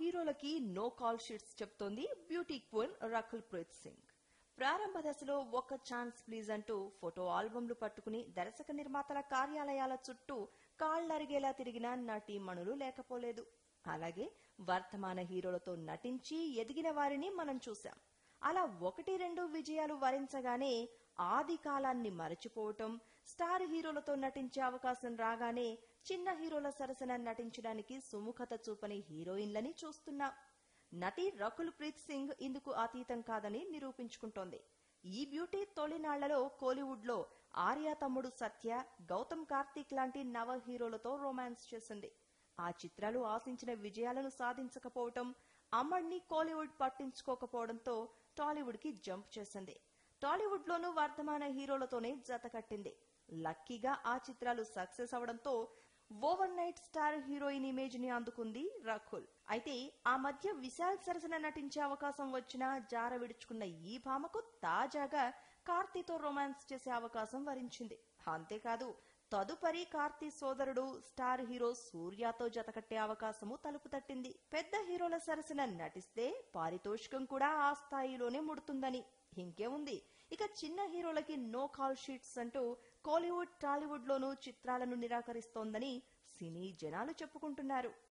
హీరోలకి no call sheets చెప్తోంది beauty queen Rakul Preet Singh ప్రారంభ దశలో ఒక్క ఛాన్స్ ప్లీజ్ అంటూ ఫోటో ఆల్బమ్లు పట్టుకుని దర్శక నిర్మాతల కార్యాలయాల చుట్టూ కాళ్లరిగేలా తిరిగిన నటీమణులు లేకపోలేదు అలాగే వర్తమాన హీరోలతో నటించి ఎదిగిన వారిని మనం చూశాం అలా ఒకటి రెండు విజయాలు వరించగానే ఆది కాలాన్ని మరచిపోవటం స్టార్ హీరోలతో నటించే అవకాశం రాగానే చిన్న హీరోల సరసన నటించడానికి సుముఖత చూపని హీరోయిన్లని చూస్తున్నాం నటి రకుల్ ప్రీత్ సింగ్ ఇందుకు అతీతం కాదని నిరూపించుకుంటోంది ఈ బ్యూటీ తొలినాళ్లలో కోలీవుడ్ లో ఆర్య తమ్ముడు సత్య గౌతమ్ కార్తీక్ లాంటి నవ హీరోలతో రొమాన్స్ చేసింది ఆ చిత్రాలు ఆశించిన విజయాలను సాధించకపోవటం అమ్మడిని కోలీవుడ్ పట్టించుకోకపోవడంతో టాలీవుడ్ కి జంప్ చేసింది టాలీవుడ్ లోనూ వర్ధమాన హీరోలతోనే జత కట్టింది లక్కీగా ఆ చిత్రాలు సక్సెస్ అవడంతో overnight star heroine image ని అందుకుంది రకుల్ అయితే ఆ మధ్య విశాల్ సరసన నటించే అవకాశం వచ్చినా జార విడుచుకున్న ఈ భామకు తాజాగా కార్తీతో రొమాన్స్ చేసే అవకాశం వరించింది అంతేకాదు తదుపరి కార్తీ సోదరుడు స్టార్ హీరో సూర్యతో జతకట్టే అవకాశము తలుపు తట్టింది పెద్ద హీరోల సరసన నటిస్తే పారితోషికం కూడా ఆ స్థాయిలోనే ముడుతుందని ఇంకేముంది ఇక చిన్న హీరోలకి నో కాల్ షీట్స్ అంటూ కోలీవుడ్ టాలీవుడ్ లోనూ చిత్రాలను నిరాకరిస్తోందని సినీ జనాలు చెప్పుకుంటున్నారు